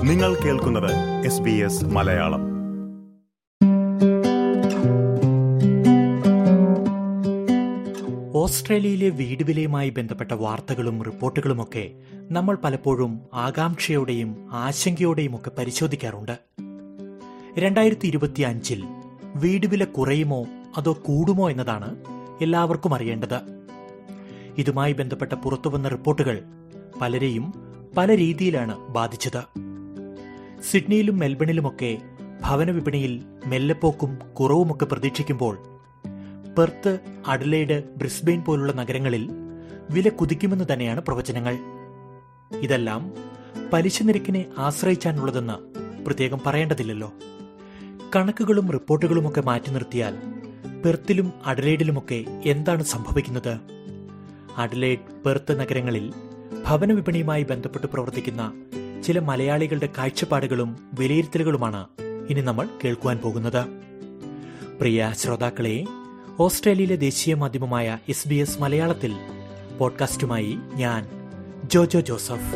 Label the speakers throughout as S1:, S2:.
S1: നിങ്ങൾ കേൾക്കുന്നത് S B S Malayalam
S2: ഓസ്ട്രേലിയയിലെ വീട് വിലയുമായി ബന്ധപ്പെട്ട വാർത്തകളും റിപ്പോർട്ടുകളുമൊക്കെ നമ്മൾ പലപ്പോഴും ആകാംക്ഷയോടെയും ആശങ്കയോടെയും ഒക്കെ പരിശോധിക്കാറുണ്ട് രണ്ടായിരത്തി ഇരുപത്തി അഞ്ചിൽ വീട് വില കുറയുമോ അതോ കൂടുമോ എന്നതാണ് എല്ലാവർക്കും അറിയേണ്ടത് ഇതുമായി ബന്ധപ്പെട്ട പുറത്തുവന്ന റിപ്പോർട്ടുകൾ പലരെയും പല രീതിയിലാണ് ബാധിച്ചത് സിഡ്നിയിലും മെൽബണിലുമൊക്കെ ഭവന വിപണിയിൽ മെല്ലെപ്പോക്കും കുറവുമൊക്കെ പ്രതീക്ഷിക്കുമ്പോൾ പെർത്ത് അഡലേഡ് ബ്രിസ്ബെയിൻ പോലുള്ള നഗരങ്ങളിൽ വില കുതിക്കുമെന്ന് തന്നെയാണ് പ്രവചനങ്ങൾ ഇതെല്ലാം പലിശ നിരക്കിനെ ആശ്രയിച്ചാണുള്ളതെന്ന് പ്രത്യേകം പറയേണ്ടതില്ലല്ലോ കണക്കുകളും റിപ്പോർട്ടുകളുമൊക്കെ മാറ്റി നിർത്തിയാൽ പെർത്തിലും അഡലേഡിലുമൊക്കെ എന്താണ് സംഭവിക്കുന്നത് അഡലേഡ് പെർത്ത് നഗരങ്ങളിൽ ഭവന വിപണിയുമായി ബന്ധപ്പെട്ട് പ്രവർത്തിക്കുന്ന ചില മലയാളികളുടെ കാഴ്ചപ്പാടുകളും വിലയിരുത്തലുകളുമാണ് ഇനി നമ്മൾ കേൾക്കുവാൻ പോകുന്നത് പ്രിയ ശ്രോതാക്കളെ ഓസ്ട്രേലിയയിലെ ദേശീയ മാധ്യമമായ എസ് ബി എസ് മലയാളത്തിൽ പോഡ്കാസ്റ്റുമായി ഞാൻ Jojo Joseph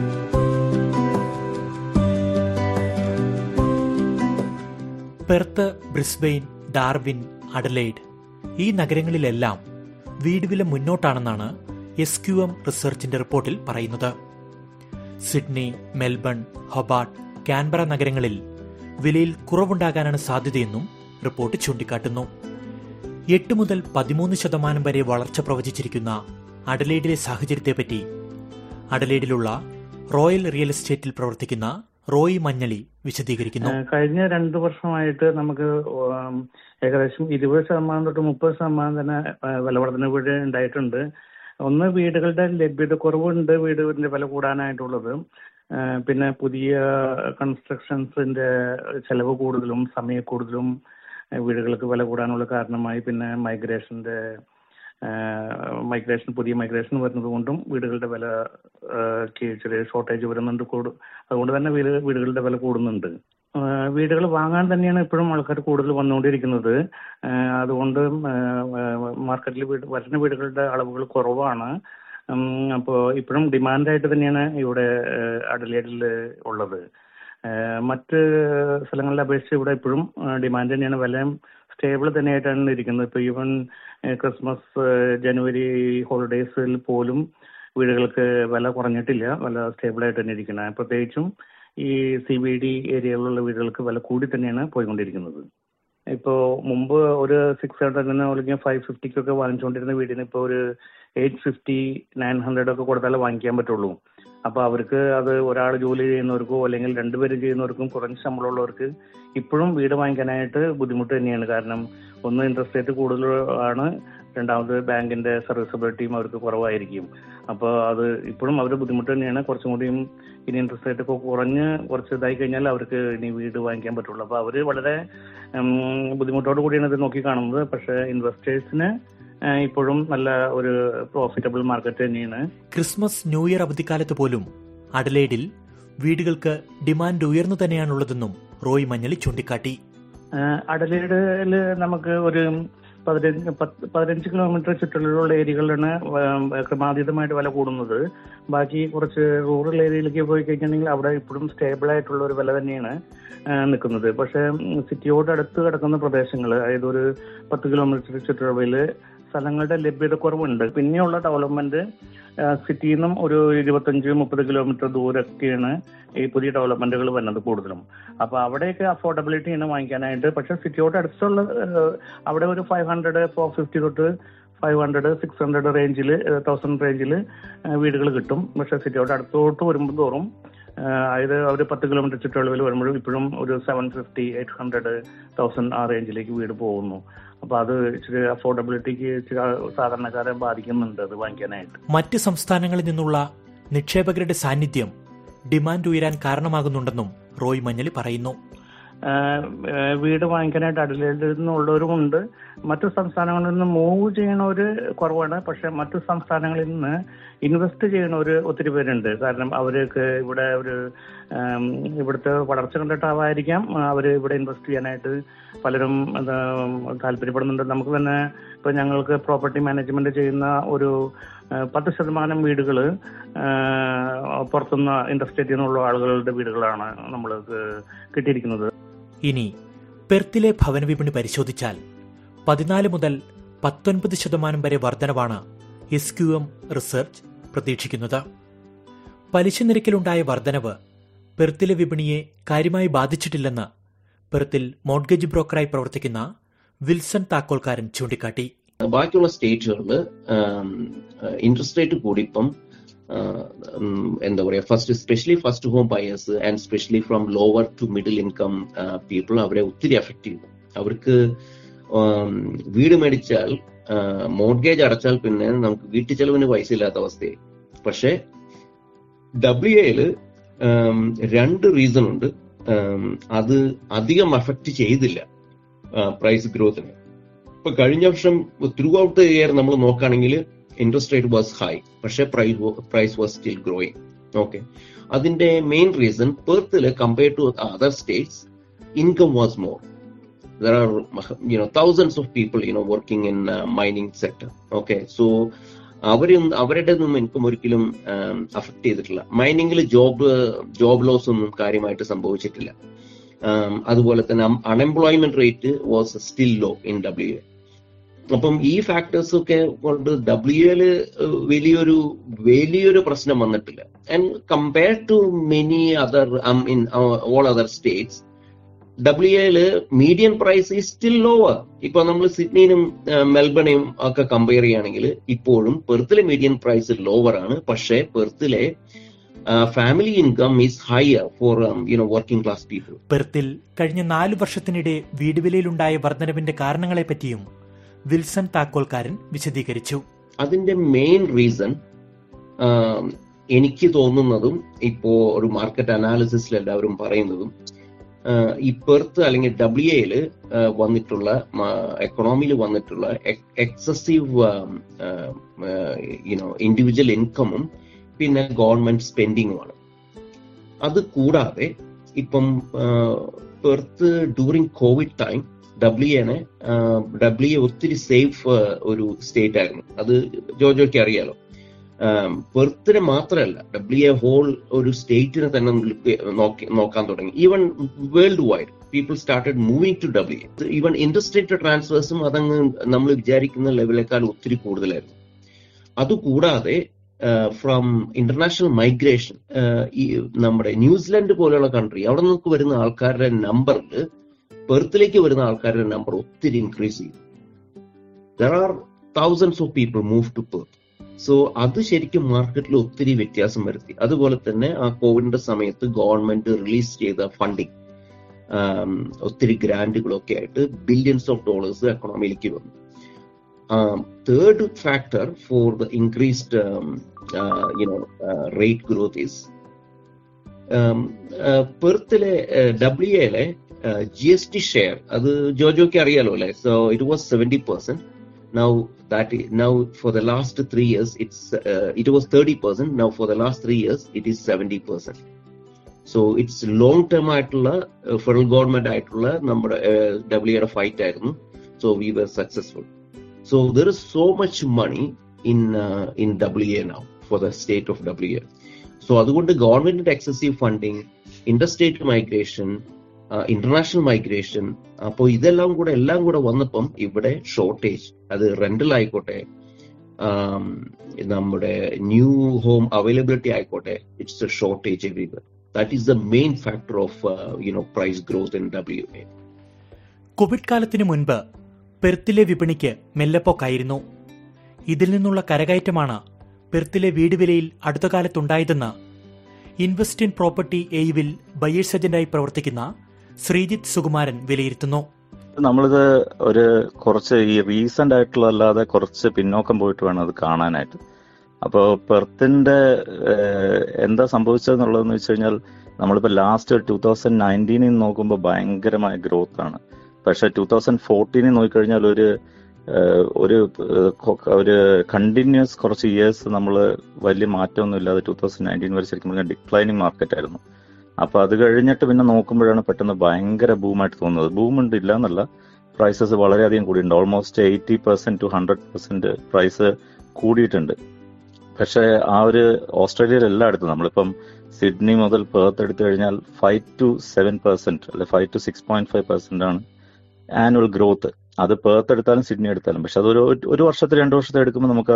S2: Perth Brisbane Darwin Adelaide ഈ നഗരങ്ങളിലെല്ലാം വീട് വില മുന്നോട്ടാണെന്നാണ് എസ് ക്യു എം റിസർച്ചിന്റെ റിപ്പോർട്ടിൽ പറയുന്നത് സിഡ്നി മെൽബൺ ഹൊബാർട്ട് കാൻബറ നഗരങ്ങളിൽ വിലയിൽ കുറവുണ്ടാകാനാണ് സാധ്യതയെന്നും റിപ്പോർട്ട് ചൂണ്ടിക്കാട്ടുന്നു എട്ട് മുതൽ പതിമൂന്ന് ശതമാനം വരെ വളർച്ച പ്രവചിച്ചിരിക്കുന്ന അഡലേഡിലെ സാഹചര്യത്തെപ്പറ്റി അഡലേഡിലുള്ള റോയൽ റിയൽ എസ്റ്റേറ്റിൽ പ്രവർത്തിക്കുന്ന റോയി മഞ്ഞളി വിശദീകരിക്കുന്നു
S3: കഴിഞ്ഞ രണ്ടു വർഷമായിട്ട് നമുക്ക് ഉം, ഏകദേശം ഇരുപത് ശതമാനം തൊട്ട് മുപ്പത് ശതമാനം തന്നെ ആ, വില വർധന ഇവിടെ ഉണ്ടായിട്ടുണ്ട് ഒന്ന് വീടുകളുടെ ലഭ്യത കുറവുണ്ട് വീടിന്റെ വില കൂടാനായിട്ടുള്ളത് ആ, പിന്നെ പുതിയ കൺസ്ട്രക്ഷൻസിന്റെ ചെലവ് കൂടുതലും സമയ കൂടുതലും ആ, വീടുകൾക്ക് വില കൂടാനുള്ള കാരണമായി പിന്നെ മൈഗ്രേഷന്റെ മൈഗ്രേഷൻ പുതിയ മൈഗ്രേഷൻ വരുന്നത് കൊണ്ടും വീടുകളുടെ വില ആ, ക്ക് ചെറിയ ഷോർട്ടേജ് വരുന്നുണ്ട് കൂടു- അതുകൊണ്ട് തന്നെ വീട് വീടുകളുടെ വില കൂടുന്നുണ്ട് വീടുകൾ വാങ്ങാൻ തന്നെയാണ് ഇപ്പോഴും ആൾക്കാർ കൂടുതൽ വന്നുകൊണ്ടിരിക്കുന്നത് ആ, അതുകൊണ്ട് മാർക്കറ്റിൽ വീട് വരുന്ന വീടുകളുടെ അളവുകൾ കുറവാണ് അപ്പോൾ ഇപ്പോഴും ഡിമാൻഡായിട്ട് തന്നെയാണ് ഇവിടെ അഡലേഡിൽ ഉള്ളത് ആ, മറ്റ് സ്ഥലങ്ങളിലെ അപേക്ഷിച്ച് ഇവിടെ ഇപ്പോഴും ഡിമാൻഡ് തന്നെയാണ് വിലയും സ്റ്റേബിൾ തന്നെയായിട്ടാണ് ഇരിക്കുന്നത് ഇപ്പോൾ ഈവൻ ക്രിസ്മസ് ജനുവരി ഹോളിഡേയ്സിൽ പോലും വീടുകൾക്ക് വില കുറഞ്ഞിട്ടില്ല വില സ്റ്റേബിൾ ആയിട്ട് തന്നെ ഇരിക്കുന്നത് പ്രത്യേകിച്ചും ഈ സി ബി ഡി ഏരിയകളിലുള്ള വീടുകൾക്ക് വില കൂടി തന്നെയാണ് പോയിക്കൊണ്ടിരിക്കുന്നത് ഇപ്പോൾ മുമ്പ് ഒരു സിക്സ് ഹൺഡ്രഡിന് അല്ലെങ്കിൽ ഫൈവ് ഫിഫ്റ്റിക്കൊക്കെ വാങ്ങിച്ചുകൊണ്ടിരുന്ന വീടിന് ഇപ്പോൾ ഒരു എയ്റ്റ് ഫിഫ്റ്റി നയൻ ഹൺഡ്രഡ് ഒക്കെ കൊടുത്താലേ വാങ്ങിക്കാൻ പറ്റുള്ളൂ അപ്പോൾ അവർക്ക് അത് ഒരാൾ ജോലി ചെയ്യുന്നവർക്കോ അല്ലെങ്കിൽ രണ്ടുപേരും ചെയ്യുന്നവർക്കും കുറഞ്ഞ ശമ്പളമുള്ളവർക്ക് ഇപ്പോഴും വീട് വാങ്ങിക്കാനായിട്ട് ബുദ്ധിമുട്ട് തന്നെയാണ് കാരണം ഒന്ന് ഇൻട്രസ്റ്റ് റേറ്റ് കൂടുതൽ ആണ് രണ്ടാമത് ബാങ്കിന്റെ സർവീസബിലിറ്റിയും അവർക്ക് കുറവായിരിക്കും അപ്പോൾ അത് ഇപ്പോഴും അവർ ബുദ്ധിമുട്ട് തന്നെയാണ് കുറച്ചും കൂടിയും ഇനി ഇൻട്രസ്റ്റ് റേറ്റ് ഒക്കെ കുറഞ്ഞ് കുറച്ച് ഇതായി കഴിഞ്ഞാൽ അവർക്ക് ഇനി വീട് വാങ്ങിക്കാൻ പറ്റുള്ളൂ അപ്പോൾ അവർ വളരെ ഉം, ബുദ്ധിമുട്ടോട് കൂടിയാണ് ഇത് നോക്കി കാണുന്നത് പക്ഷേ ഇൻവെസ്റ്റേഴ്സിന് ഇപ്പോഴും നല്ല ഒരു പ്രോഫിറ്റബിൾ മാർക്കറ്റ് തന്നെയാണ്
S2: ക്രിസ്മസ് ന്യൂ ഇയർ അവധിക്കാലത്ത് പോലും അഡലേഡിൽ വീടുകൾക്ക് ഡിമാൻഡ് ഉയർന്നു തന്നെയാണുള്ളതെന്നും റോയ് മഞ്ഞളി ചൂണ്ടിക്കാട്ടി
S3: അഡലേഡിൽ നമുക്ക് ഒരു പതിനഞ്ച് പത്ത് പതിനഞ്ച് കിലോമീറ്റർ ചുറ്റളവിലുള്ള ഏരിയകളിലാണ് വ- ക്രമാതീതമായിട്ട് വില കൂടുന്നത് ബാക്കി കുറച്ച് റൂറൽ ഏരിയയിലേക്ക് പോയി കഴിഞ്ഞിട്ടുണ്ടെങ്കിൽ അവിടെ ഇപ്പോഴും സ്റ്റേബിൾ ആയിട്ടുള്ള ഒരു വില തന്നെയാണ് ആ, നിൽക്കുന്നത് പക്ഷേ സിറ്റിയോട് അടുത്ത് കിടക്കുന്ന പ്രദേശങ്ങൾ അതായത് ഒരു പത്ത് കിലോമീറ്റർ ചുറ്റളവിൽ സ്ഥലങ്ങളുടെ ലഭ്യത കുറവുണ്ട് പിന്നെയുള്ള ഡെവലപ്മെന്റ് സിറ്റിയിൽ നിന്നും ഒരു ഇരുപത്തഞ്ച് മുപ്പത് കിലോമീറ്റർ ദൂരമൊക്കെയാണ് ഈ പുതിയ ഡെവലപ്മെന്റുകൾ വരുന്നത് കൂടുതലും അപ്പൊ അവിടെയൊക്കെ അഫോർഡബിലിറ്റിയാണ് വാങ്ങിക്കാനായിട്ട് പക്ഷെ സിറ്റിയോട് അടുത്തുള്ള ഏഹ്, അവിടെ ഒരു ഫൈവ് ഹൺഡ്രഡ് ഫോർ ഫിഫ്റ്റി തൊട്ട് ഫൈവ് ഹൺഡ്രഡ് സിക്സ് ഹൺഡ്രഡ് റേഞ്ചിൽ തൗസൻഡ് റേഞ്ചിൽ വീടുകൾ കിട്ടും പക്ഷെ സിറ്റിയോട് അടുത്തോട്ട് വരുമ്പോൾ തോറും ഏഹ്, അതായത് ഒരു പത്ത് കിലോമീറ്റർ ചുറ്റളവിൽ വരുമ്പോഴും ഇപ്പോഴും ഒരു seven fifty eight hundred thousand ആ റേഞ്ചിലേക്ക് വീട് പോകുന്നു അപ്പൊ അത് ഇച്ചിരി അഫോർഡബിലിറ്റിക്ക് ഇച്ചിരി സാധാരണക്കാരെ ബാധിക്കുന്നുണ്ട് അത് വാങ്ങിക്കാനായിട്ട്
S2: മറ്റ് സംസ്ഥാനങ്ങളിൽ നിന്നുള്ള നിക്ഷേപകരുടെ സാന്നിധ്യം ഡിമാൻഡ് ഉയരാൻ കാരണമാകുന്നുണ്ടെന്നും റോയ് മഞ്ഞളി പറയുന്നു
S3: ആഹ് ആഹ് വീട് വാങ്ങിക്കാനായിട്ട് അഡലേഡിൽ നിന്നുള്ളവരുമുണ്ട് മറ്റു സംസ്ഥാനങ്ങളിൽ നിന്ന് മൂവ് ചെയ്യണവർ കുറവാണ് പക്ഷെ മറ്റു സംസ്ഥാനങ്ങളിൽ നിന്ന് ഇൻവെസ്റ്റ് ചെയ്യണവർ ഒത്തിരി പേരുണ്ട് കാരണം അവർക്ക് ഇവിടെ ഒരു ആം, ഇവിടുത്തെ വളർച്ച കണ്ടിട്ടാവായിരിക്കാം അവർ ഇവിടെ ഇൻവെസ്റ്റ് ചെയ്യാനായിട്ട് പലരും എന്താ, താല്പര്യപ്പെടുന്നുണ്ട് നമുക്ക് തന്നെ ഇപ്പൊ ഞങ്ങൾക്ക് പ്രോപ്പർട്ടി മാനേജ്മെന്റ് ചെയ്യുന്ന ഒരു ആ, പത്ത് ശതമാനം വീടുകൾ പുറത്തുനിന്ന് ഇൻഡസ്ട്രേറ്റിൽ നിന്നുള്ള ആളുകളുടെ വീടുകളാണ് നമ്മൾക്ക് കിട്ടിയിരിക്കുന്നത്
S2: ഇനി പെർത്തിലെ ഭവന വിപണി പരിശോധിച്ചാൽ പതിനാല് മുതൽ പത്തൊൻപത് ശതമാനം വരെ വർധനവാണ് എസ് ക്യു എം റിസർച്ച് പ്രതീക്ഷിക്കുന്നത് പലിശ നിരക്കിലുണ്ടായ വർധനവ് പെർത്തിലെ വിപണിയെ കാര്യമായി ബാധിച്ചിട്ടില്ലെന്ന് പെർത്തിൽ മോഡ്ഗേജ് ബ്രോക്കറായി പ്രവർത്തിക്കുന്ന വിൽസൺ താക്കോൽക്കാരൻ ചൂണ്ടിക്കാട്ടി
S4: ബാക്കിയുള്ള സ്റ്റേറ്റുകളിൽ ഇൻട്രസ്റ്റ് റേറ്റ് കൂടിപ്പം ആ, ഉം, എന്താ പറയാ first specially first home buyers and specially from lower to middle income people അവരെ ഒത്തിരി എഫക്ട് ചെയ്തു അവർക്ക് ആം, വീട് മേടിച്ചാൽ മോഡ്ഗേജ് അടച്ചാൽ പിന്നെ നമുക്ക് വീട്ടു ചെലവിന് പൈസ ഇല്ലാത്ത അവസ്ഥയായി പക്ഷേ ഡബ്ല്യു എയില് രണ്ട് റീസൺ ഉണ്ട് ആം, അത് അധികം അഫക്റ്റ് ചെയ്തില്ല പ്രൈസ് ഗ്രോത്തിന് ഇപ്പൊ കഴിഞ്ഞ വർഷം ത്രൂ ഔട്ട് ദ ഇയർ നമ്മൾ നോക്കുകയാണെങ്കിൽ ഇൻട്രസ്റ്റ് റേറ്റ് വാസ് ഹൈ പക്ഷേ price price was still growing okay അതിന്റെ മെയിൻ റീസൺ പെർത്തിൽ compared to other states income was more there are you know thousands of people you know working in uh, mining sector okay so അവരും അവരുടെ ഒന്നും income ഒരിക്കലും affect ചെയ്തിട്ടില്ല മൈനിങ്ങിൽ job job loss ഒന്നും കാര്യമായിട്ട് സംഭവിച്ചിട്ടില്ല Um, അതുപോലെ തന്നെ unemployment rate was still low in W A അപ്പം ഈ ഫാക്ടേഴ്സ് ഒക്കെ കൊണ്ട് ഡബ്ല്യു എല് വലിയൊരു വലിയൊരു പ്രശ്നം വന്നിട്ടില്ല and compare to many other in all other states W L median price is still lower ഇപ്പൊ നമ്മൾ സിഡ്നിയും മെൽബണെയും ഒക്കെ കമ്പയർ ചെയ്യുകയാണെങ്കിൽ ഇപ്പോഴും പെർത്തിലെ മീഡിയൻ പ്രൈസ് ലോവർ ആണ് പക്ഷേ പെർത്തിലെ family income is higher for you know working class people
S2: പെർത്തിൽ കഴിഞ്ഞ നാലു വർഷത്തിനിടെ വീട് വിലയിലുണ്ടായ വർധനവിന്റെ കാരണങ്ങളെപ്പറ്റിയും വിൽസൺ താക്കോൽക്കാരൻ വിശദീകരിച്ചു
S4: അതിന്റെ മെയിൻ റീസൺ എനിക്ക് തോന്നുന്നതും ഇപ്പോ ഒരു മാർക്കറ്റ് അനാലിസിസിൽ എല്ലാവരും പറയുന്നതും ആഹ് ഈ പെർത്ത് അല്ലെങ്കിൽ ഡബ്ല്യു എയില് വന്നിട്ടുള്ള എക്കണോമിയിൽ വന്നിട്ടുള്ള എക്സസീവ് യുനോ ഇൻഡിവിജ്വൽ ഇൻകമും പിന്നെ ഗവൺമെന്റ് സ്പെൻഡിങ്ങുമാണ് അത് കൂടാതെ ഇപ്പം Perth during Covid time W എനെ ഡബ്ല്യു ഒത്തിരി സേഫ് ഒരു സ്റ്റേറ്റ് ആയിരുന്നു അത് ജോജോയ്ക്ക് അറിയാലോ പെർത്തിനെ മാത്രമല്ല ഡബ്ല്യു എ ഹോൾ ഒരു സ്റ്റേറ്റിനെ തന്നെ നോക്കി നോക്കാൻ തുടങ്ങി even world wide people started moving to W even interstate ട്രാൻസ്ഫേഴ്സും അതങ്ങ് നമ്മൾ വിചാരിക്കുന്ന ലെവലേക്കാൾ ഒത്തിരി കൂടുതലായിരുന്നു അതുകൂടാതെ ഫ്രം ഇന്റർനാഷണൽ മൈഗ്രേഷൻ ഈ നമ്മുടെ ന്യൂസിലൻഡ് പോലെയുള്ള കൺട്രി അവിടെ നിന്നൊക്കെ വരുന്ന ആൾക്കാരുടെ നമ്പറിൽ പെർത്തിലേക്ക് വരുന്ന ആൾക്കാരുടെ നമ്പർ ഒത്തിരി ഇൻക്രീസ് ചെയ്തു there are thousands of people move to Perth so അത് ശരിക്കും മാർക്കറ്റിൽ ഒത്തിരി വ്യത്യാസം വരുത്തി അതുപോലെ തന്നെ ആ കോവിഡിന്റെ സമയത്ത് ഗവൺമെന്റ് റിലീസ് ചെയ്ത ഫണ്ടിങ് ഒത്തിരി ഗ്രാൻഡുകളൊക്കെ ആയിട്ട് ബില്യൺസ് ഓഫ് ഡോളേഴ്സ് എക്കണോമിയിലേക്ക് വന്നു third factor for the increased you know rate growth is പെർത്തിലെ ഡബ്ല്യു എയിലെ ജി എസ് ടി ഷെയർ അത് ജോജോക്ക് അറിയാലോ അല്ലെ so it was seventy percent now that now for the last three years it's uh, it was 30 percent now for the last three years it is 70 percent so it's long term ആയിട്ടുള്ള federal government ആയിട്ടുള്ള നമ്മുടെ W fight ആയിരുന്നു so we were successful so there is so much money in in W A now for the state of W A so അതുകൊണ്ട് ഗവൺമെന്റിന്റെ excessive funding interstate migration international migration അപ്പോൾ ഇതെല്ലാം കൂടെ എല്ലാം കൂടെ വന്നപ്പം ഇവിടെ ഷോർട്ടേജ് അത് റെന്റൽ ആയിക്കോട്ടെ നമ്മുടെ ന്യൂ ഹോം അവൈലബിലിറ്റി ആയിക്കോട്ടെ it's a shortage everywhere that is the main factor of you know price growth in W A
S2: Covid കാലത്തിനു മുൻപ് പെർത്തിലെ വിപണിക്ക് മെല്ലപ്പോക്കായിരുന്നു ഇതിൽ നിന്നുള്ള കരകയറ്റമാണ് പെർത്തിലെ വീട് വിലയിൽ അടുത്ത കാലത്തുണ്ടായതെന്ന് ഇൻവെസ്റ്റ് ഇൻ പ്രോപ്പർട്ടി എയുവിൽ ബയേഴ്സ് ഏജന്റായി പ്രവർത്തിക്കുന്ന ശ്രീജിത്ത് സുകുമാരൻ വിലയിരുത്തുന്നു
S5: നമ്മളിത് ഒരു കുറച്ച് ഈ റീസെന്റ് ആയിട്ടുള്ള അല്ലാതെ കുറച്ച് പിന്നോക്കം പോയിട്ട് വേണം അത് കാണാനായിട്ട് അപ്പോൾ പെർത്തിന്റെ എന്താ സംഭവിച്ചതെന്നുള്ളതെന്ന് വെച്ച് കഴിഞ്ഞാൽ നമ്മളിപ്പോൾ ലാസ്റ്റ് ടൂ തൗസൻഡ് നയൻറ്റീനിൽ നോക്കുമ്പോൾ ഭയങ്കരമായ ഗ്രോത്ത് ആണ് പക്ഷെ ടൂ തൗസൻഡ് ഫോർട്ടീനിൽ നോക്കിക്കഴിഞ്ഞാൽ ഒരു ഏഹ്, ഒരു ഏഹ്, കൊ- ഒരു കണ്ടിന്യൂസ് കുറച്ച് ഇയേഴ്സ് നമ്മൾ വലിയ മാറ്റമൊന്നും ഇല്ലാതെ ടൂ തൗസൻഡ് നയൻറ്റീൻ വരെ ശരിക്കും പറഞ്ഞാൽ ഡിക്ലൈനിങ് മാർക്കറ്റ് ആയിരുന്നു അപ്പൊ അത് കഴിഞ്ഞിട്ട് പിന്നെ നോക്കുമ്പോഴാണ് പെട്ടെന്ന് ഭയങ്കര ബൂമായിട്ട് തോന്നുന്നത് ബൂം ഉണ്ട് ഇല്ല എന്നല്ല പ്രൈസസ് വളരെയധികം കൂടിയിട്ടുണ്ട് almost eighty percent two hundred percent price കൂടിയിട്ടുണ്ട് പക്ഷേ ആ ഒരു ഓസ്ട്രേലിയയിൽ എല്ലായിടത്തും നമ്മളിപ്പം സിഡ്നി മുതൽ പേർത്ത് എടുത്തു കഴിഞ്ഞാൽ ഫൈവ് ടു സെവൻ പെർസെന്റ് അല്ലെ five to six point five percent ആണ് ആനുവൽ ഗ്രോത്ത് അത് പേർത്ത് എടുത്താലും സിഡ്നി എടുത്താലും പക്ഷെ അതൊരു ഒരു വർഷത്തെ രണ്ട് വർഷത്തെ എടുക്കുമ്പോൾ നമുക്ക്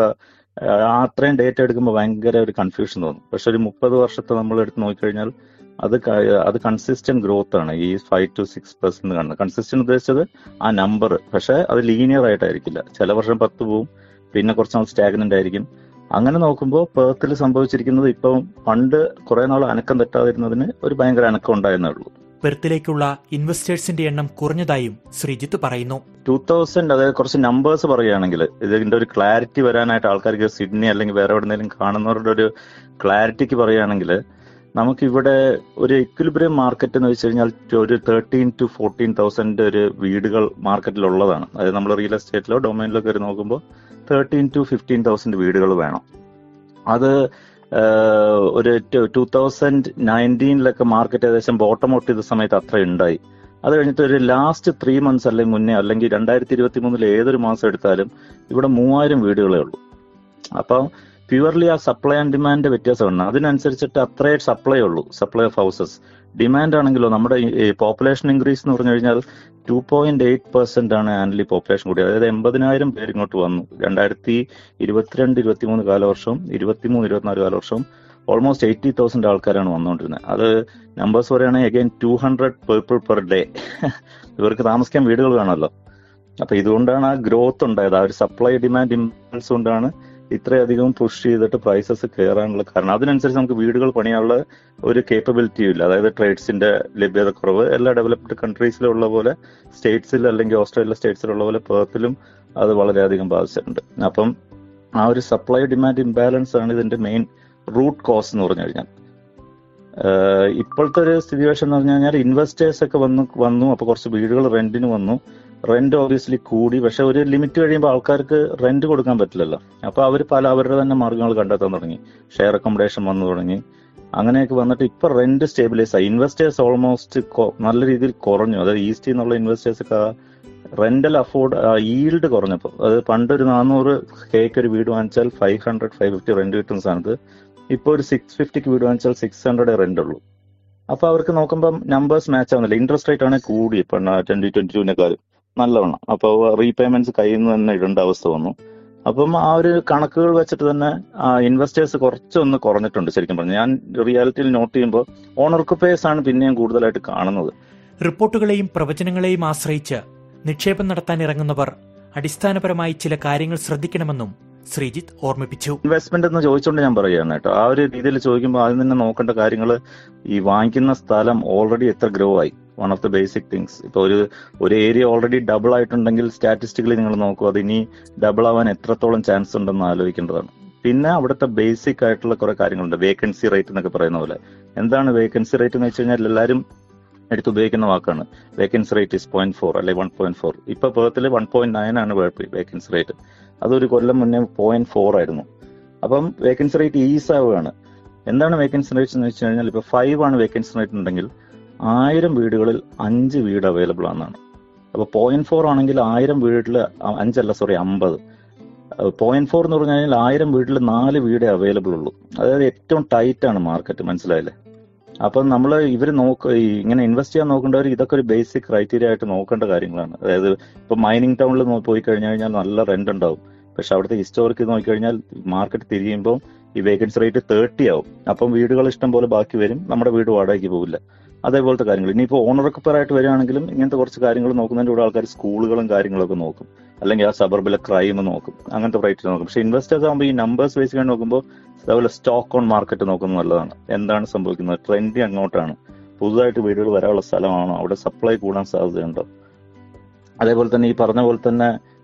S5: ആ അത്രയും ഡേറ്റ എടുക്കുമ്പോൾ ഭയങ്കര ഒരു കൺഫ്യൂഷൻ തോന്നും പക്ഷെ ഒരു മുപ്പത് വർഷത്തെ നമ്മൾ എടുത്ത് നോക്കിക്കഴിഞ്ഞാൽ അത് ക- അത് കൺസിസ്റ്റന്റ് ഗ്രോത്ത് ആണ് ഈ ഫൈവ് ടു സിക്സ് പെർസെന്റ് കാണുന്നത് കൺസിസ്റ്റന്റ് ഉദ്ദേശിച്ചത് ആ നമ്പർ പക്ഷെ അത് ലീനിയർ ആയിട്ടായിരിക്കില്ല ചില വർഷം പത്ത് പോവും പിന്നെ കുറച്ച് നാൾ സ്റ്റാഗ്നന്റ് ആയിരിക്കും അങ്ങനെ നോക്കുമ്പോൾ പേർത്തിൽ സംഭവിച്ചിരിക്കുന്നത് ഇപ്പം പണ്ട് കുറെ നാൾ അനക്കം തെറ്റാതിരുന്നതിന് ഒരു ഭയങ്കര അനക്കം ഉണ്ടായിരുന്നേ ഉള്ളൂ
S2: പെർത്തിലേക്കുള്ള ഇൻവെസ്റ്റേഴ്സിന്റെ എണ്ണം കുറഞ്ഞതായും ശ്രീജിത്ത് പറയുന്നു
S5: ടൂ തൗസൻഡ് അതായത് കുറച്ച് നമ്പേഴ്സ് പറയുകയാണെങ്കിൽ ഇതിന്റെ ഒരു ക്ലാരിറ്റി വരാനായിട്ട് ആൾക്കാർക്ക് സിഡ്നി അല്ലെങ്കിൽ വേറെ എവിടെന്നെങ്കിലും കാണുന്നവരുടെ ഒരു ക്ലാരിറ്റിക്ക് പറയുകയാണെങ്കിൽ നമുക്ക് ഇവിടെ ഒരു ഇക്വിലിബ്രിയം മാർക്കറ്റ് എന്ന് വെച്ച് കഴിഞ്ഞാൽ ഒരു തേർട്ടീൻ ടു ഫോർട്ടീൻ തൗസൻഡ് ഒരു വീടുകൾ മാർക്കറ്റിൽ ഉള്ളതാണ് അതായത് നമ്മൾ റിയൽ എസ്റ്റേറ്റിലോ ഡൊമൈനിലോ കയറി നോക്കുമ്പോൾ തേർട്ടീൻ ടു ഫിഫ്റ്റീൻ തൗസൻഡ് വീടുകൾ വേണം അത് ആഹ്, ഒരു ടൂ തൗസൻഡ് നയൻറ്റീനിലൊക്കെ മാർക്കറ്റ് ഏകദേശം ബോട്ടം ഔട്ട് ചെയ്ത സമയത്ത് അത്ര ഉണ്ടായി അത് കഴിഞ്ഞിട്ട് ഒരു ലാസ്റ്റ് ത്രീ മന്ത്സ് അല്ലെങ്കിൽ മുന്നേ അല്ലെങ്കിൽ രണ്ടായിരത്തി ഇരുപത്തി മൂന്നിൽ ഏതൊരു മാസം എടുത്താലും ഇവിടെ മൂവായിരം വീടുകളേ ഉള്ളൂ അപ്പം പ്യുവർലി ആ സപ്ലൈ ആൻഡ് ഡിമാൻഡ് വ്യത്യാസമാണ് അതിനനുസരിച്ചിട്ട് അത്രേ സപ്ലൈ ഉള്ളൂ സപ്ലൈ ഓഫ് ഹൗസസ് ഡിമാൻഡ് ആണെങ്കിലോ നമ്മുടെ പോപ്പുലേഷൻ ഇൻക്രീസ് എന്ന് പറഞ്ഞു കഴിഞ്ഞാൽ ടു പോയിന്റ് എയ്റ്റ് പെർസെന്റ് ആണ് ആനുവലി പോപ്പുലേഷൻ കൂടി അതായത് എൺപതിനായിരം പേര് ഇങ്ങോട്ട് വന്നു രണ്ടായിരത്തി ഇരുപത്തിരണ്ട് ഇരുപത്തിമൂന്ന് കാലവർഷവും ഇരുപത്തിമൂന്ന് ഇരുപത്തിനാല് കാലവർഷവും ഓൾമോസ്റ്റ് എയ്റ്റി തൗസൻഡ് ആൾക്കാരാണ് വന്നുകൊണ്ടിരുന്നത് അത് നമ്പേഴ്സ് പറയുകയാണെങ്കിൽ again two hundred people per day ഇവർക്ക് താമസിക്കാൻ വീടുകൾ വേണമല്ലോ അപ്പൊ ഇതുകൊണ്ടാണ് ആ ഗ്രോത്ത് ഉണ്ടായത് ആ ഒരു സപ്ലൈ ഡിമാൻഡ് ഇംബാലൻസ് കൊണ്ടാണ് ഇത്രയധികം പുഷ് ചെയ്തിട്ട് പ്രൈസസ് കയറാനുള്ള കാരണം അതിനനുസരിച്ച് നമുക്ക് വീടുകൾ പണിയാനുള്ള ഒരു കേപ്പബിലിറ്റിയും ഇല്ല അതായത് ട്രേഡ്സിന്റെ ലഭ്യത കുറവ് എല്ലാ ഡെവലപ്ഡ് കൺട്രീസിലും ഉള്ള പോലെ സ്റ്റേറ്റ്സിൽ അല്ലെങ്കിൽ ഓസ്ട്രേലിയ സ്റ്റേറ്റ്സിലുള്ള പോലെ പേർത്തിലും അത് വളരെയധികം ബാധിച്ചിട്ടുണ്ട് അപ്പം ആ ഒരു സപ്ലൈ ഡിമാൻഡ് ഇംബാലൻസ് ആണ് ഇതിന്റെ മെയിൻ റൂട്ട് കോസ് എന്ന് പറഞ്ഞു കഴിഞ്ഞാൽ ആഹ് ഇപ്പോഴത്തെ ഒരു സിറ്റുവേഷൻ എന്ന് പറഞ്ഞു കഴിഞ്ഞാൽ ഇൻവെസ്റ്റേഴ്സ് ഒക്കെ വന്നു വന്നു അപ്പൊ കുറച്ച് വീടുകൾ റെന്റിന് വന്നു റെന്റ് ഓബിയസ്ലി കൂടി പക്ഷെ ഒരു ലിമിറ്റ് കഴിയുമ്പോൾ ആൾക്കാർക്ക് റെന്റ് കൊടുക്കാൻ പറ്റില്ലല്ലോ അപ്പൊ അവർ പല അവരുടെ തന്നെ മാർഗങ്ങൾ കണ്ടെത്താൻ തുടങ്ങി ഷെയർ അക്കോമഡേഷൻ വന്നു തുടങ്ങി അങ്ങനെയൊക്കെ വന്നിട്ട് ഇപ്പൊ റെന്റ് സ്റ്റേബിലൈസ് ആയി ഇൻവെസ്റ്റേഴ്സ് ഓൾമോസ്റ്റ് നല്ല രീതിയിൽ കുറഞ്ഞു അതായത് ഈസ്റ്റ് എന്നുള്ള ഇൻവെസ്റ്റേഴ്സ് ഒക്കെ റെന്റൽ അഫോർഡ് ഈൽഡ് കുറഞ്ഞപ്പോൾ അത് പണ്ട് ഒരു നാനൂറ് കേക്ക് ഒരു വീട് വാങ്ങിച്ചാൽ five hundred five fifty rent കിട്ടുന്ന സ്ഥാനത്ത് ഇപ്പോൾ ഒരു സിക്സ് ഫിഫ്റ്റിക്ക് വീട് വാങ്ങിച്ചാൽ സിക്സ് ഹൺഡ്രഡ് റെന്റ് ഉള്ളൂ അപ്പൊ അവർക്ക് നോക്കുമ്പോൾ നമ്പേഴ്സ് മാച്ച് ആവുന്നില്ല ഇൻട്രസ്റ്റ് റേറ്റ് ആണ് കൂടി ഇപ്പൊ ട്വന്റി ട്വന്റി ടുവിനെക്കാളും നല്ലവണ്ണം അപ്പോൾ റീപേയ്മെന്റ്സ് കയ്യിൽ നിന്ന് തന്നെ ഇടേണ്ട അവസ്ഥ വന്നു അപ്പം ആ ഒരു കണക്കുകൾ വെച്ചിട്ട് തന്നെ ഇൻവെസ്റ്റേഴ്സ് കുറച്ചൊന്ന് കുറഞ്ഞിട്ടുണ്ട് ശരിക്കും പറഞ്ഞു ഞാൻ റിയാലിറ്റിയിൽ നോട്ട് ചെയ്യുമ്പോൾ ഓണർ ഒക്കുപ്പേഴ്സ് ആണ് പിന്നെയും കൂടുതലായിട്ട് കാണുന്നത്
S2: റിപ്പോർട്ടുകളെയും പ്രവചനങ്ങളെയും ആശ്രയിച്ച് നിക്ഷേപം നടത്താൻ ഇറങ്ങുന്നവർ അടിസ്ഥാനപരമായി ചില കാര്യങ്ങൾ ശ്രദ്ധിക്കണമെന്നും ശ്രീജിത്ത് ഓർമ്മിപ്പിച്ചു
S5: ഇൻവെസ്റ്റ്മെന്റ് എന്ന് ചോദിച്ചുകൊണ്ട് ഞാൻ പറയുകയാണ് കേട്ടോ ആ ഒരു രീതിയിൽ ചോദിക്കുമ്പോൾ ആദ്യം തന്നെ നോക്കേണ്ട കാര്യങ്ങൾ ഈ വാങ്ങിക്കുന്ന സ്ഥലം ഓൾറെഡി എത്ര ഗ്രോ ആയി one of the basic things ഇപ്പൊ ഒരു ഒരു ഏരിയ ഓൾറെഡി ഡബിൾ ആയിട്ടുണ്ടെങ്കിൽ സ്റ്റാറ്റിസ്റ്റിക്കലി നിങ്ങൾ നോക്കൂ അത് ഇനി ഡബിൾ ആവാൻ എത്രത്തോളം ചാൻസ് ഉണ്ടെന്ന് ആലോചിക്കേണ്ടതാണ് പിന്നെ അവിടുത്തെ ബേസിക് ആയിട്ടുള്ള കുറെ കാര്യങ്ങളുണ്ട് വേക്കൻസി റേറ്റ് എന്നൊക്കെ പറയുന്ന പോലെ എന്താണ് വേക്കൻസി റേറ്റ് എന്ന് വെച്ച് കഴിഞ്ഞാൽ എല്ലാവരും എടുത്ത് ഉപയോഗിക്കുന്ന വാക്കാണ് vacancy rate is point four അല്ലെ വൺ പോയിന്റ് ഫോർ ഇപ്പൊ പേർത്തിൽ വൺ പോയിന്റ് നയൻ ആണ് വേക്കൻസി റേറ്റ് അതൊരു കൊല്ലം മുന്നേ പോയിന്റ് ഫോർ ആയിരുന്നു അപ്പം വേക്കൻസി റേറ്റ് ഈസ് ആവുകയാണ് എന്താണ് വേക്കൻസി റേറ്റ് എന്ന് വെച്ച് കഴിഞ്ഞാൽ ഇപ്പൊ ഫൈവ് ആണ് വേക്കൻസി റേറ്റ് ഉണ്ടെങ്കിൽ ആയിരം വീടുകളിൽ അഞ്ച് വീട് അവൈലബിൾ ആണെന്നാണ് അപ്പൊ പോയിന്റ് ഫോർ ആണെങ്കിൽ ആയിരം വീട്ടിൽ അഞ്ചല്ല സോറി അമ്പത് പോയിന്റ് ഫോർ എന്ന് പറഞ്ഞു കഴിഞ്ഞാൽ ആയിരം വീട്ടിൽ നാല് വീടേ അവൈലബിൾ ഉള്ളൂ അതായത് ഏറ്റവും ടൈറ്റ് ആണ് മാർക്കറ്റ് മനസ്സിലായില്ലേ അപ്പം നമ്മൾ ഇവർ നോക്ക ഈ ഇങ്ങനെ ഇൻവെസ്റ്റ് ചെയ്യാൻ നോക്കേണ്ടവർ ഇതൊക്കെ ഒരു ബേസിക് ക്രൈറ്റീരിയ ആയിട്ട് നോക്കേണ്ട കാര്യങ്ങളാണ് അതായത് ഇപ്പൊ മൈനിങ് ടൗണിൽ പോയി കഴിഞ്ഞു കഴിഞ്ഞാൽ നല്ല റെന്റ് ഉണ്ടാവും പക്ഷെ അവിടുത്തെ ഹിസ്റ്റോറിക്ക് നോക്കിക്കഴിഞ്ഞാൽ മാർക്കറ്റ് തിരിയുമ്പോൾ ഈ വേക്കൻസി റേറ്റ് തേർട്ടി ആവും അപ്പം വീടുകൾ ഇഷ്ടം പോലെ ബാക്കി വരും നമ്മുടെ വീട് വാടകയ്ക്ക് പോകില്ല അതേപോലത്തെ കാര്യങ്ങൾ ഇനിയിപ്പോൾ ഓണർ ആയിട്ട് വരികയാണെങ്കിലും ഇങ്ങനത്തെ കുറച്ച് കാര്യങ്ങൾ നോക്കുന്നതിന്റെ കൂടെ ആൾക്കാർ സ്കൂളുകളും കാര്യങ്ങളൊക്കെ നോക്കും അല്ലെങ്കിൽ ആ സബർബിലെ ക്രൈം നോക്കും അങ്ങനത്തെ റേറ്റ് നോക്കും പക്ഷെ ഇൻവെസ്റ്റേഴ്സ് ആകുമ്പോൾ ഈ നമ്പേഴ്സ് ബേസ് ചെയ്യാൻ നോക്കുമ്പോൾ അതേപോലെ സ്റ്റോക്ക് ഓൺ മാർക്കറ്റ് നോക്കുന്നത് നല്ലതാണ് എന്താണ് സംഭവിക്കുന്നത് ട്രെൻഡ് അങ്ങോട്ടാണ് പുതുതായിട്ട് വീടുകൾ വരാനുള്ള സ്ഥലമാണോ അവിടെ സപ്ലൈ കൂടാൻ സാധ്യതയുണ്ടോ അതേപോലെ തന്നെ ഈ പറഞ്ഞ പോലെ തന്നെ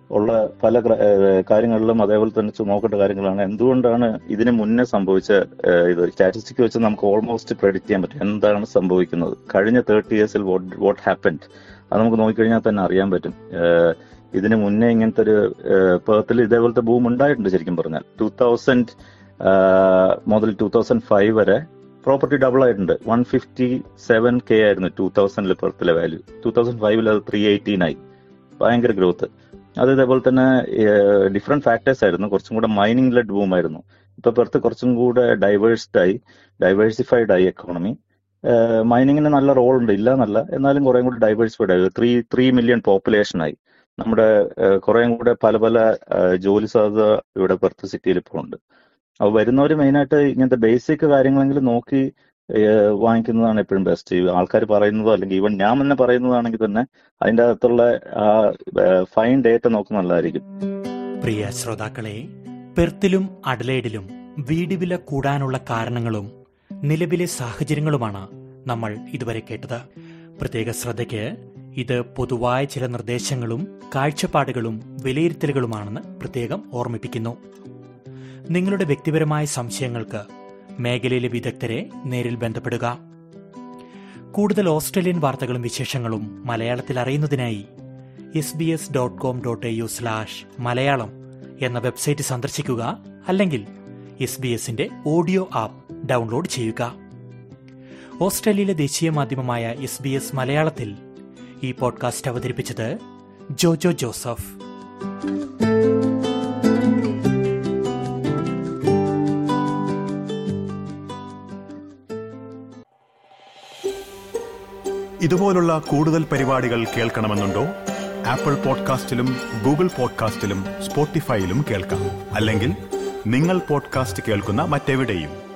S5: ഉള്ള പല ഗ്ര- ഏഹ് കാര്യങ്ങളിലും അതേപോലെ തന്നെ ചു- നോക്കേണ്ട കാര്യങ്ങളാണ് എന്തുകൊണ്ടാണ് ഇതിന് മുന്നേ സംഭവിച്ച ഏഹ് ഇത് സ്റ്റാറ്റിസ്റ്റിക് വെച്ച് നമുക്ക് ഓൾമോസ്റ്റ് പ്രെഡിക്റ്റ് ചെയ്യാൻ പറ്റും എന്താണ് സംഭവിക്കുന്നത് കഴിഞ്ഞ തേർട്ടി ഇയേഴ്സിൽ വാട്ട് ഹാപ്പൻഡ് അത് നമുക്ക് നോക്കിക്കഴിഞ്ഞാൽ തന്നെ അറിയാൻ പറ്റും ഏഹ് ഇതിന് മുന്നേ ഇങ്ങനത്തെ ഒരു പേർത്തിൽ ഇതേപോലത്തെ ബൂം ഉണ്ടായിട്ടുണ്ട് ശരിക്കും പറഞ്ഞാൽ ടൂ തൗസൻഡ് മുതൽ ടൂ തൗസൻഡ് ഫൈവ് വരെ പ്രോപ്പർട്ടി ഡബിൾ ആയിട്ടുണ്ട് വൺ ഫിഫ്റ്റി സെവൻ കെ ആയിരുന്നു ടൂ തൗസൻഡിൽ പെർത്തിലെ വാല്യൂ ടൂ തൗസൻഡ് ഫൈവിൽ അത് ത്രീ എയ്റ്റീൻ ആയി ഭയങ്കര ഗ്രോത്ത് അത് ഇതേപോലെ തന്നെ ഡിഫറെന്റ് ഫാക്ടേഴ്സ് ആയിരുന്നു കുറച്ചും കൂടെ മൈനിങ് ലെഡ് ബൂം ആയിരുന്നു ഇപ്പൊ പെർത്ത് കുറച്ചും കൂടെ ഡൈവേഴ്സ്ഡ് ആയി ഡൈവേഴ്സിഫൈഡ് ആയി എക്കോണമി മൈനിങ്ങിന് നല്ല റോൾ ഉണ്ട് ഇല്ല എന്നല്ല എന്നാലും കുറേ കൂടി ഡൈവേഴ്സിഫൈഡ് ആയി ത്രീ ത്രീ മില്യൺ പോപ്പുലേഷൻ ആയി നമ്മുടെ കുറേ കൂടെ പല പല ഏഹ്, ജോലി സാധ്യത ഇവിടെ പെർത്ത് സിറ്റിയിൽ ഇപ്പോൾ ഉണ്ട് അപ്പൊ വരുന്നവർ മെയിനായിട്ട് ഇങ്ങനത്തെ ബേസിക് കാര്യങ്ങളെങ്കിലും നോക്കി ഏഹ്, വാങ്ങിക്കുന്നതാണ് എപ്പോഴും ബെസ്റ്റ് ആൾക്കാർ പറയുന്നതോ അല്ലെങ്കിൽ ഈവൻ ഞാൻ തന്നെ പറയുന്നതാണെങ്കിൽ തന്നെ അതിന്റെ അകത്തുള്ള ആ ഫൈൻ ഡേറ്റ നോക്കുന്നത് നല്ലതായിരിക്കും
S2: പ്രിയ ശ്രോതാക്കളെ പെർത്തിലും അഡലേഡിലും വീട് വില കൂടാനുള്ള കാരണങ്ങളും നിലവിലെ സാഹചര്യങ്ങളുമാണ് നമ്മൾ ഇതുവരെ കേട്ടത് പ്രത്യേക ശ്രദ്ധയ്ക്ക് ഇത് പൊതുവായ ചില നിർദ്ദേശങ്ങളും കാഴ്ചപ്പാടുകളും വിലയിരുത്തലുകളുമാണെന്ന് പ്രത്യേകം ഓർമ്മിപ്പിക്കുന്നു നിങ്ങളുടെ വ്യക്തിപരമായ സംശയങ്ങൾക്ക് മേഖലയിലെ വിദഗ്ധരെ നേരിൽ ബന്ധപ്പെടുക കൂടുതൽ ഓസ്ട്രേലിയൻ വാർത്തകളും വിശേഷങ്ങളും മലയാളത്തിൽ അറിയുന്നതിനായി S B S dot com dot A U slash Malayalam എന്ന വെബ്സൈറ്റ് സന്ദർശിക്കുക അല്ലെങ്കിൽ എസ് ബി എസിന്റെ ഓഡിയോ ആപ്പ് ഡൗൺലോഡ് ചെയ്യുക ഓസ്ട്രേലിയയിലെ ദേശീയ മാധ്യമമായ എസ് ബി എസ് മലയാളത്തിൽ ഈ പോഡ്കാസ്റ്റ് അവതരിപ്പിച്ചത് ജോജോ ജോസഫ്
S1: ഇതുപോലുള്ള കൂടുതൽ പരിപാടികൾ കേൾക്കണമെന്നുണ്ടോ ആപ്പിൾ പോഡ്കാസ്റ്റിലും ഗൂഗിൾ പോഡ്കാസ്റ്റിലും സ്പോട്ടിഫൈയിലും കേൾക്കാം അല്ലെങ്കിൽ നിങ്ങൾ പോഡ്കാസ്റ്റ് കേൾക്കുന്ന മറ്റെവിടെയും